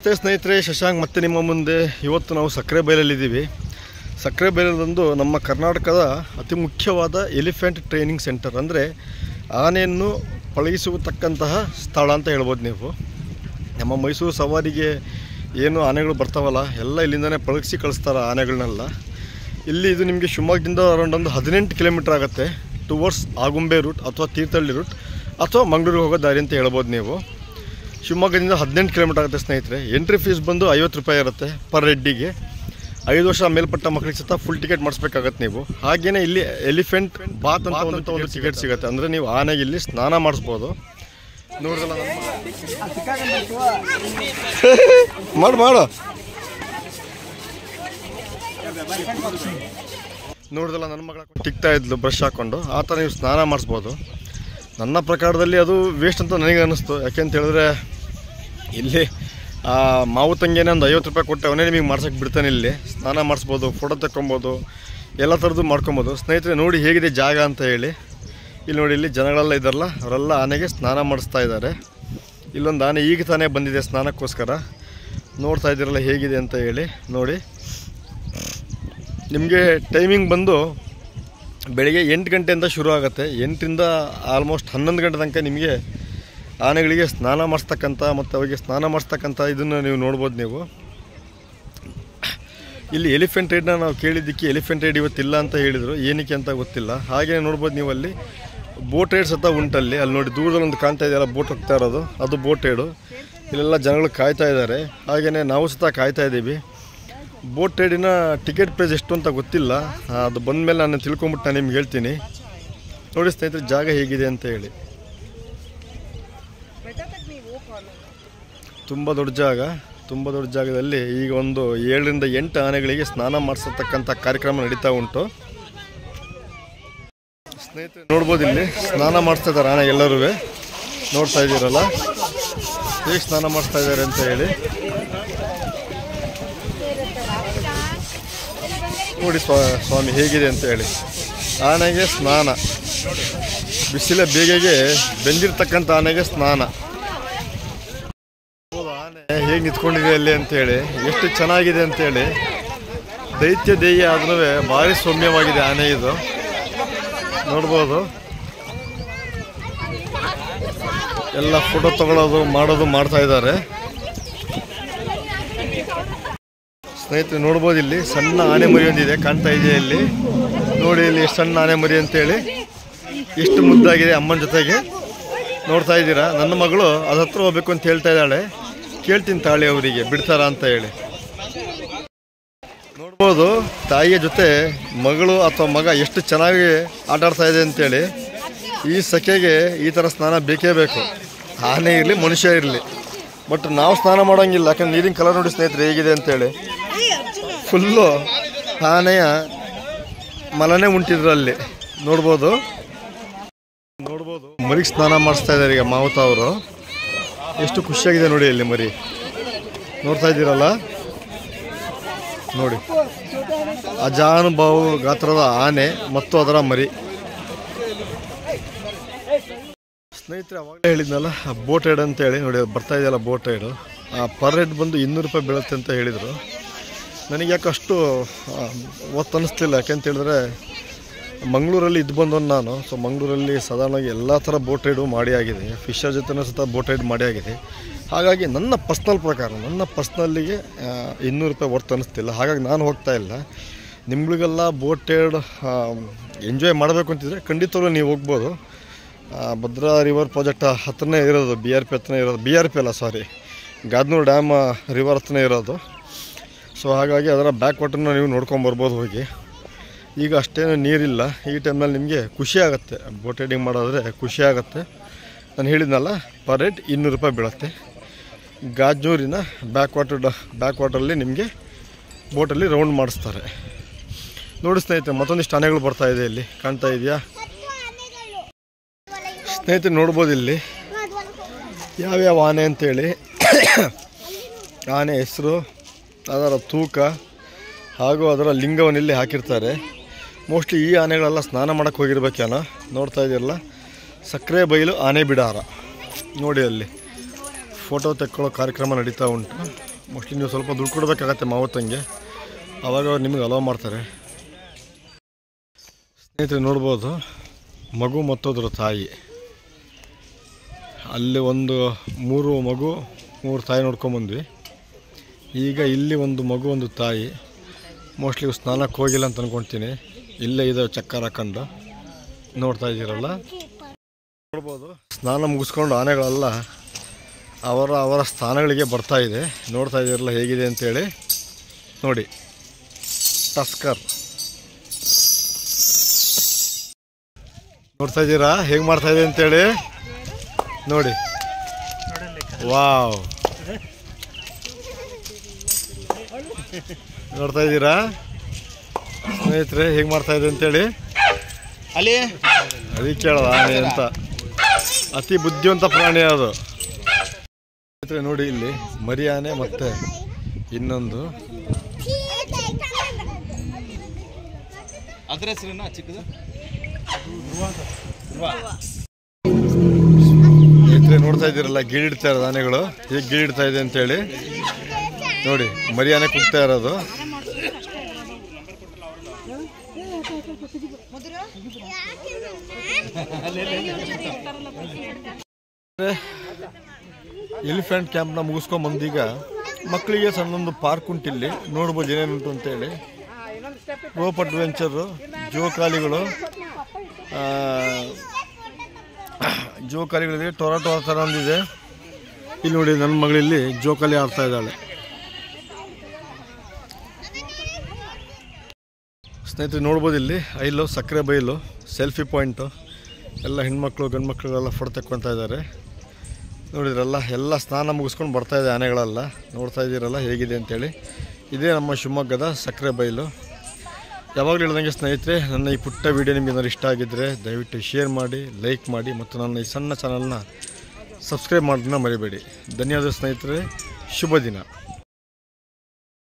ನಮಸ್ತೆ ಸ್ನೇಹಿತರೆ ಶಶಾಂಕ್ ಮತ್ತೆ ನಿಮ್ಮ ಮುಂದೆ ಇವತ್ತು ನಾವು ಸಕ್ಕರೆ ಬೈಲಲ್ಲಿದ್ದೀವಿ ಸಕ್ಕರೆ ಬೈಲಲ್ಲೊಂದು ನಮ್ಮ ಕರ್ನಾಟಕದ ಅತಿ ಮುಖ್ಯವಾದ ಎಲಿಫೆಂಟ್ ಟ್ರೈನಿಂಗ್ ಸೆಂಟರ್ ಅಂದರೆ ಆನೆಯನ್ನು ಪಳಗಿಸತಕ್ಕಂತಹ ಸ್ಥಳ ಅಂತ ಹೇಳ್ಬೋದು ನೀವು ನಮ್ಮ ಮೈಸೂರು ಸವಾರಿಗೆ ಏನು ಆನೆಗಳು ಬರ್ತಾವಲ್ಲ ಎಲ್ಲ ಇಲ್ಲಿಂದನೇ ಪಳಗಿಸಿ ಕಳಿಸ್ತಾರೆ ಆನೆಗಳನ್ನೆಲ್ಲ ಇಲ್ಲಿ ಇದು ನಿಮಗೆ ಶಿವಮೊಗ್ಗದಿಂದ ಅರೌಂಡ್ ಒಂದು ಹದಿನೆಂಟು ಕಿಲೋಮೀಟ್ರ್ ಆಗುತ್ತೆ ಟುವರ್ಡ್ಸ್ ಆಗುಂಬೆ ರೂಟ್ ಅಥವಾ ತೀರ್ಥಹಳ್ಳಿ ರೂಟ್ ಅಥವಾ ಮಂಗಳೂರಿಗೆ ಹೋಗೋ ದಾರಿ ಅಂತ ಹೇಳ್ಬೋದು ನೀವು ಶಿವಮೊಗ್ಗದಿಂದ ಹದಿನೆಂಟು ಕಿಲೋಮೀಟರ್ ಆಗುತ್ತೆ ಸ್ನೇಹಿತರೆ ಎಂಟ್ರಿ ಫೀಸ್ ಬಂದು ಐವತ್ತು ರೂಪಾಯಿ ಇರುತ್ತೆ ಪರ್ ಹೆಡ್ಡಿಗೆ ಐದು ವರ್ಷ ಮೇಲ್ಪಟ್ಟ ಮಕ್ಕಳಿಗೆ ಸಹ ಫುಲ್ ಟಿಕೆಟ್ ಮಾಡಿಸ್ಬೇಕಾಗತ್ತೆ ನೀವು ಹಾಗೇನೆ ಇಲ್ಲಿ ಎಲಿಫೆಂಟ್ ಬಾತ್ ಅಂತ ಒಂದು ಒಂದು ಟಿಕೆಟ್ ಸಿಗುತ್ತೆ ಅಂದರೆ ನೀವು ಆನೆಗೆ ಇಲ್ಲಿ ಸ್ನಾನ ಮಾಡಿಸ್ಬೋದು ನೋಡಿದಲ್ಲ ಮಾಡು ಮಾಡು ನೋಡಿದಲ್ಲ ನನ್ನ ಮಗಳ ಟಿಕ್ತಾ ಇದ್ಲು ಬ್ರಷ್ ಹಾಕ್ಕೊಂಡು ಆ ಥರ ನೀವು ಸ್ನಾನ ಮಾಡಿಸ್ಬೋದು ನನ್ನ ಪ್ರಕಾರದಲ್ಲಿ ಅದು ವೇಸ್ಟ್ ಅಂತ ನನಗೆ ಅನ್ನಿಸ್ತು ಯಾಕೆಂತ ಹೇಳಿದ್ರೆ ಇಲ್ಲಿ ಆ ಮಾವು ತಂಗಿನೇ ಒಂದು ಐವತ್ತು ರೂಪಾಯಿ ಕೊಟ್ಟೆ ಅವನೇ ನಿಮಗೆ ಮಾಡ್ಸೋಕೆ ಬಿಡ್ತಾನೆ ಇಲ್ಲಿ ಸ್ನಾನ ಮಾಡಿಸ್ಬೋದು ಫೋಟೋ ತಗೊಬೋದು ಎಲ್ಲ ಥರದ್ದು ಮಾಡ್ಕೊಬೋದು ಸ್ನೇಹಿತರೆ ನೋಡಿ ಹೇಗಿದೆ ಜಾಗ ಅಂತ ಹೇಳಿ ಇಲ್ಲಿ ನೋಡಿ ಇಲ್ಲಿ ಜನಗಳೆಲ್ಲ ಇದ್ದಾರಲ್ಲ ಅವರೆಲ್ಲ ಆನೆಗೆ ಸ್ನಾನ ಮಾಡಿಸ್ತಾ ಇದ್ದಾರೆ ಇಲ್ಲೊಂದು ಆನೆ ಈಗ ತಾನೇ ಬಂದಿದೆ ಸ್ನಾನಕ್ಕೋಸ್ಕರ ನೋಡ್ತಾ ಇದ್ದೀರಲ್ಲ ಹೇಗಿದೆ ಅಂತ ಹೇಳಿ ನೋಡಿ ನಿಮಗೆ ಟೈಮಿಂಗ್ ಬಂದು ಬೆಳಿಗ್ಗೆ ಎಂಟು ಗಂಟೆಯಿಂದ ಶುರು ಆಗುತ್ತೆ ಎಂಟರಿಂದ ಆಲ್ಮೋಸ್ಟ್ ಹನ್ನೊಂದು ಗಂಟೆ ತನಕ ನಿಮಗೆ ಆನೆಗಳಿಗೆ ಸ್ನಾನ ಮಾಡಿಸ್ತಕ್ಕಂಥ ಮತ್ತು ಅವಿಗೆ ಸ್ನಾನ ಮಾಡಿಸ್ತಕ್ಕಂಥ ಇದನ್ನು ನೀವು ನೋಡ್ಬೋದು ನೀವು ಇಲ್ಲಿ ಎಲಿಫೆಂಟ್ ರೈಡ್ನ ನಾವು ಕೇಳಿದ್ದಕ್ಕೆ ಎಲಿಫೆಂಟ್ ರೈಡ್ ಇವತ್ತಿಲ್ಲ ಅಂತ ಹೇಳಿದರು ಏನಕ್ಕೆ ಅಂತ ಗೊತ್ತಿಲ್ಲ ಹಾಗೆ ನೋಡ್ಬೋದು ನೀವು ಅಲ್ಲಿ ಬೋಟ್ ರೈಡ್ ಸತ ಉಂಟಲ್ಲಿ ಅಲ್ಲಿ ನೋಡಿ ದೂರದಲ್ಲಿ ಒಂದು ಕಾಣ್ತಾ ಇದೆಯಲ್ಲ ಬೋಟ್ ಹೋಗ್ತಾ ಇರೋದು ಅದು ಬೋಟ್ ರೈಡು ಇಲ್ಲೆಲ್ಲ ಜನಗಳು ಕಾಯ್ತಾ ಇದ್ದಾರೆ ಹಾಗೆಯೇ ನಾವು ಸತ ಕಾಯ್ತಾ ಇದ್ದೀವಿ ಬೋಟ್ ರೈಡಿನ ಟಿಕೆಟ್ ಪ್ರೈಸ್ ಎಷ್ಟು ಅಂತ ಗೊತ್ತಿಲ್ಲ ಆ, ಅದು ಬಂದಮೇಲೆ ನಾನು ತಿಳ್ಕೊಂಬಿಟ್ಟು ನಾನು ನಿಮ್ಗೆ ಹೇಳ್ತೀನಿ ನೋಡಿ ಸ್ನೇಹಿತರೆ ಜಾಗ ಹೇಗಿದೆ ಅಂತ ಹೇಳಿ ತುಂಬ ದೊಡ್ಡ ಜಾಗ ತುಂಬ ದೊಡ್ಡ ಜಾಗದಲ್ಲಿ ಈಗ ಒಂದು ಏಳರಿಂದ ಎಂಟು ಆನೆಗಳಿಗೆ ಸ್ನಾನ ಮಾಡಿಸತಕ್ಕಂಥ ಕಾರ್ಯಕ್ರಮ ನಡೀತಾ ಉಂಟು ಸ್ನೇಹಿತರೆ ನೋಡ್ಬೋದು ಇಲ್ಲಿ ಸ್ನಾನ ಮಾಡಿಸ್ತಾ ಇದ್ದಾರೆ ಆನೆ ಎಲ್ಲರೂ ನೋಡ್ತಾ ಇದ್ದೀರಲ್ಲ ಹೇಗೆ ಸ್ನಾನ ಮಾಡಿಸ್ತಾ ಇದ್ದಾರೆ ಅಂತ ಹೇಳಿ ನೋಡಿ ಸ್ವಾ ಸ್ವಾಮಿ ಹೇಗಿದೆ ಅಂತ ಹೇಳಿ ಆನೆಗೆ ಸ್ನಾನ ಬಿಸಿಲ ಬೇಗೆಗೆ ಬೆಂದಿರ್ತಕ್ಕಂಥ ಆನೆಗೆ ಸ್ನಾನ ಹೌದು, ಆನೆ ಹೇಗೆ ನಿಂತ್ಕೊಂಡಿದೆ ಅಲ್ಲಿ ಅಂತೇಳಿ ಎಷ್ಟು ಚೆನ್ನಾಗಿದೆ ಅಂತೇಳಿ ದೈತ್ಯ ದೇಯ ಆದ್ರೂ ಭಾರಿ ಸೌಮ್ಯವಾಗಿದೆ ಆನೆ ಇದು ನೋಡ್ಬೋದು ಎಲ್ಲ ಫೋಟೋ ತಗೊಳ್ಳೋದು ಮಾಡೋದು ಮಾಡ್ತಾ ಇದ್ದಾರೆ ಸ್ನೇಹಿತರೆ ನೋಡ್ಬೋದು ಇಲ್ಲಿ ಸಣ್ಣ ಆನೆ ಮರಿ ಒಂದಿದೆ ಕಾಣ್ತಾ ಇದೆ ಇಲ್ಲಿ ನೋಡಿ ಇಲ್ಲಿ ಎಷ್ಟು ಸಣ್ಣ ಆನೆ ಮರಿ ಅಂತೇಳಿ ಎಷ್ಟು ಮುದ್ದಾಗಿದೆ ಅಮ್ಮನ ಜೊತೆಗೆ ನೋಡ್ತಾ ಇದ್ದೀರಾ ನನ್ನ ಮಗಳು ಅದ ಹತ್ರ ಹೋಗ್ಬೇಕು ಅಂತ ಹೇಳ್ತಾ ಇದ್ದಾಳೆ ಕೇಳ್ತೀನಿ ತಾಳಿ ಅವರಿಗೆ ಬಿಡ್ತಾರ ಅಂತ ಹೇಳಿ ನೋಡ್ಬೋದು ತಾಯಿಯ ಜೊತೆ ಮಗಳು ಅಥವಾ ಮಗ ಎಷ್ಟು ಚೆನ್ನಾಗಿ ಆಟ ಆಡ್ತಾ ಇದೆ ಅಂತೇಳಿ ಈ ಸೆಕೆಗೆ ಈ ಥರ ಸ್ನಾನ ಬೇಕೇ ಬೇಕು ಆನೆ ಇರಲಿ ಮನುಷ್ಯ ಇರಲಿ ಬಟ್ ನಾವು ಸ್ನಾನ ಮಾಡೋಂಗಿಲ್ಲ ಯಾಕಂದ್ರೆ ನೀರಿನ ಕಲರ್ ನೋಡಿ ಸ್ನೇಹಿತರೆ ಹೇಗಿದೆ ಅಂತೇಳಿ ಫುಲ್ಲು ಆನೆಯ ಮಲನೆ ಉಂಟಿದ್ರು ಅಲ್ಲಿ ನೋಡ್ಬೋದು ನೋಡ್ಬೋದು ಮರಿಗೆ ಸ್ನಾನ ಮಾಡಿಸ್ತಾ ಇದ್ದಾರೆ ಈಗ ಮಾವುತ ಅವರು ಎಷ್ಟು ಖುಷಿಯಾಗಿದೆ ನೋಡಿ ಇಲ್ಲಿ ಮರಿ ನೋಡ್ತಾ ಇದ್ದೀರಲ್ಲ ನೋಡಿ ಅಜಾನುಭಾವ ಗಾತ್ರದ ಆನೆ ಮತ್ತು ಅದರ ಮರಿ ಸ್ನೇಹಿತರೆ ಅವಾಗಲೇ ಹೇಳಿದ್ನಲ್ಲ ಬೋಟ್ ರೈಡ್ ಅಂತ ಹೇಳಿ ನೋಡಿ ಬರ್ತಾ ಇದೆಯಲ್ಲ ಬೋಟ್ ರೈಡು ಪರ್ ಹೆಡ್ ಬಂದು ಇನ್ನೂರು ರೂಪಾಯಿ ಬೀಳುತ್ತೆ ಅಂತ ಹೇಳಿದರು ನನಗೆ ಯಾಕೆ ಅಷ್ಟು ಒತ್ತು ಅನ್ನಿಸ್ತಿಲ್ಲ ಯಾಕೆಂತ ಹೇಳಿದ್ರೆ ಮಂಗಳೂರಲ್ಲಿ ಇದು ಬಂದವನು ನಾನು ಸೊ ಮಂಗಳೂರಲ್ಲಿ ಸಾಧಾರಣವಾಗಿ ಎಲ್ಲ ಥರ ಬೋಟ್ ರೈಡು ಮಾಡಿ ಆಗಿದೆ ಫಿಶರ್ ಜೊತೆನೂ ಸಹ ಬೋಟ್ ರೈಡ್ ಮಾಡಿ ಆಗಿದೆ ಹಾಗಾಗಿ ನನ್ನ ಪರ್ಸ್ನಲ್ ಪ್ರಕಾರ ನನ್ನ ಪರ್ಸ್ನಲ್ಲಿಗೆ ಇನ್ನೂರು ರೂಪಾಯಿ ವರ್ತ್ ಅನ್ನಿಸ್ತಿಲ್ಲ ಹಾಗಾಗಿ ನಾನು ಹೋಗ್ತಾ ಇಲ್ಲ ನಿಮ್ಗಳಿಗೆಲ್ಲ ಬೋಟ್ ರೈಡ್ ಎಂಜಾಯ್ ಮಾಡಬೇಕು ಅಂತಿದ್ರೆ ಖಂಡಿತವಾಗ್ಲೂ ನೀವು ಹೋಗ್ಬೋದು ಆ, ಭದ್ರಾ ರಿವರ್ ಪ್ರಾಜೆಕ್ಟ್ ಹತ್ರನೇ ಇರೋದು ಬಿ ಆರ್ ಪಿ ಹತ್ರನೇ ಇರೋದು ಬಿ ಆರ್ ಪಿ ಅಲ್ಲ ಸಾರಿ ಗಾದ್ನೂರು ಡ್ಯಾಮ್ ರಿವರ್ ಹತ್ರನೇ ಇರೋದು ಸೊ ಹಾಗಾಗಿ ಅದರ ಬ್ಯಾಕ್ ವಾಟರ್ನ ನೀವು ನೋಡ್ಕೊಂಬರ್ಬೋದು ಹೋಗಿ ಈಗ ಅಷ್ಟೇನು ನೀರಿಲ್ಲ ಈ ಟೈಮ್ನಲ್ಲಿ ನಿಮಗೆ ಖುಷಿ ಆಗುತ್ತೆ ಬೋಟ್ ರೈಡಿಂಗ್ ಮಾಡೋದ್ರೆ ಖುಷಿ ಆಗುತ್ತೆ ನಾನು ಹೇಳಿದ್ನಲ್ಲ ಪರ್ ರೇಟ್ ಇನ್ನೂರು ರೂಪಾಯಿ ಬೀಳುತ್ತೆ ಗಾಜೂರಿನ ಬ್ಯಾಕ್ ವಾಟರ್ ಬ್ಯಾಕ್ ವಾಟರಲ್ಲಿ ನಿಮಗೆ ಬೋಟಲ್ಲಿ ರೌಂಡ್ ಮಾಡಿಸ್ತಾರೆ ನೋಡಿ ಸ್ನೇಹಿತರೆ ಮತ್ತೊಂದಿಷ್ಟು ಆನೆಗಳು ಬರ್ತಾ ಇದೆ ಇಲ್ಲಿ ಕಾಣ್ತಾ ಇದೆಯಾ ಸ್ನೇಹಿತರೆ ನೋಡ್ಬೋದು ಇಲ್ಲಿ ಯಾವ್ಯಾವ ಆನೆ ಅಂತೇಳಿ ಆನೆ ಹೆಸರು ಅದರ ತೂಕ ಹಾಗೂ ಅದರ ಲಿಂಗವನ್ನು ಇಲ್ಲಿ ಹಾಕಿರ್ತಾರೆ ಮೋಸ್ಟ್ಲಿ ಈ ಆನೆಗಳೆಲ್ಲ ಸ್ನಾನ ಮಾಡೋಕ್ಕೆ ಹೋಗಿರ್ಬೇಕೇನೋ ನೋಡ್ತಾ ಇದೆಯಲ್ಲ ಸಕ್ಕರೆ ಬೈಲು ಆನೆ ಬಿಡಾರ ನೋಡಿ ಅಲ್ಲಿ ಫೋಟೋ ತೆಕ್ಕೊಳ್ಳೋ ಕಾರ್ಯಕ್ರಮ ನಡೀತಾ ಉಂಟು ಮೋಸ್ಟ್ಲಿ ನೀವು ಸ್ವಲ್ಪ ದುಡ್ಡು ಕೊಡಬೇಕಾಗತ್ತೆ ಮಾವತ್ತಂಗೆ ಆವಾಗ ಅವ್ರು ನಿಮಗೆ ಅಲೋ ಮಾಡ್ತಾರೆ ಸ್ನೇಹಿತರೆ ನೋಡ್ಬೋದು ಮಗು ಮತ್ತೋದ್ರ ತಾಯಿ ಅಲ್ಲಿ ಒಂದು ಮೂರು ಮಗು ಮೂರು ತಾಯಿ ನೋಡ್ಕೊಂಬಂದ್ವಿ ಈಗ ಇಲ್ಲಿ ಒಂದು ಮಗು ಒಂದು ತಾಯಿ ಮೋಸ್ಟ್ಲಿ ಇವು ಸ್ನಾನಕ್ಕೆ ಹೋಗಿಲ್ಲ ಅಂತ ಅಂದ್ಕೊಳ್ತೀನಿ ಇಲ್ಲೇ ಇದೆ ಚಕ್ಕರ್ ಹಾಕೊಂಡು ನೋಡ್ತಾ ಇದ್ದೀರಲ್ಲ ನೋಡ್ಬೋದು ಸ್ನಾನ ಮುಗಿಸ್ಕೊಂಡು ಆನೆಗಳೆಲ್ಲ ಅವರ ಅವರ ಸ್ಥಾನಗಳಿಗೆ ಬರ್ತಾ ಇದೆ ನೋಡ್ತಾ ಇದ್ದೀರಲ್ಲ ಹೇಗಿದೆ ಅಂತೇಳಿ ನೋಡಿ ಟಸ್ಕರ್ ನೋಡ್ತಾ ಇದ್ದೀರಾ ಹೇಗೆ ಮಾಡ್ತಾ ಇದೆ ಅಂತೇಳಿ ನೋಡಿ ವಾವ್ ನೋಡ್ತಾ ಇದ್ದೀರಾ ಸ್ನೇಹಿತರೆ ಹೇಗೆ ಮಾಡ್ತಾ ಇದೆ ಅಂತೇಳಿ ಅಲ್ಲಿ ಅದಕ್ಕೆ ಕೇಳದ ಆನೆ ಅಂತ ಅತಿ ಬುದ್ಧಿವಂತ ಪ್ರಾಣಿ ಅದು ಸ್ನೇಹಿತರೆ ನೋಡಿ ಇಲ್ಲಿ ಮರಿ ಆನೆ ಮತ್ತೆ ಇನ್ನೊಂದು ಅದ್ರ ಹೆಸರೇನ ಚಿಕ್ಕದು ಸ್ನೇಹಿತರೆ ನೋಡ್ತಾ ಇದ್ದೀರಲ್ಲ ಗೀಳಿಡ್ತಾ ಇರೋದು ಆನೆಗಳು ಹೇಗೆ ಗೀಳಿಡ್ತಾ ಇದೆ ಅಂತೇಳಿ ನೋಡಿ ಮರಿ ಆನೆ ಕುಗ್ತಾ ಇರೋದು ಎಲಿಫೆಂಟ್ ಕ್ಯಾಂಪ್ನ ಮುಗಿಸ್ಕೊಂಡ್ ಬಂದೀಗ ಮಕ್ಕಳಿಗೆ ಸಣ್ಣೊಂದು ಪಾರ್ಕ್ ಉಂಟಿಲ್ಲಿ ನೋಡ್ಬೋದು ಏನೇನುಂಟು ಅಂತೇಳಿ ರೋಪ್ ಅಡ್ವೆಂಚರು ಜೋಕಾಲಿಗಳು ಆ, ಜೋಕಾಲಿಗಳಿದೆ ಟೊರಾಟೊ ಥರ ಒಂದಿದೆ ಇಲ್ಲಿ ನೋಡಿ ನನ್ನ ಮಗಳಿಲ್ಲಿ ಜೋಕಾಲಿ ಆಡ್ತಾ ಇದ್ದಾಳೆ ಸ್ನೇಹಿತರೆ ನೋಡ್ಬೋದು ಇಲ್ಲಿ ಐಲು ಸಕ್ಕರೆ ಬೈಲು ಸೆಲ್ಫಿ ಪಾಯಿಂಟು ಎಲ್ಲ ಹೆಣ್ಮಕ್ಳು ಗಂಡು ಮಕ್ಕಳೆಲ್ಲ ಫೋಟೋ ತಕ್ಕೊತಾ ಇದ್ದಾರೆ ನೋಡಿದ್ರಲ್ಲ ಎಲ್ಲ ಸ್ನಾನ ಮುಗಿಸ್ಕೊಂಡು ಬರ್ತಾ ಇದೆ ಆನೆಗಳೆಲ್ಲ ನೋಡ್ತಾ ಇದ್ದೀರಲ್ಲ ಹೇಗಿದೆ ಅಂತೇಳಿ ಇದೇ ನಮ್ಮ ಶಿವಮೊಗ್ಗದ ಸಕ್ಕರೆ ಬೈಲು ಯಾವಾಗಲೂ ಹೇಳ್ದಂಗೆ ಸ್ನೇಹಿತರೆ ನನ್ನ ಈ ಪುಟ್ಟ ವಿಡಿಯೋ ನಿಮಗೆ ಏನಾದ್ರು ಇಷ್ಟ ಆಗಿದ್ದರೆ ದಯವಿಟ್ಟು ಶೇರ್ ಮಾಡಿ ಲೈಕ್ ಮಾಡಿ ಮತ್ತು ನನ್ನ ಈ ಸಣ್ಣ ಚಾನಲ್ನ ಸಬ್ಸ್ಕ್ರೈಬ್ ಮಾಡೋದನ್ನ ಮರಿಬೇಡಿ ಧನ್ಯವಾದ ಸ್ನೇಹಿತರೆ ಶುಭ ದಿನ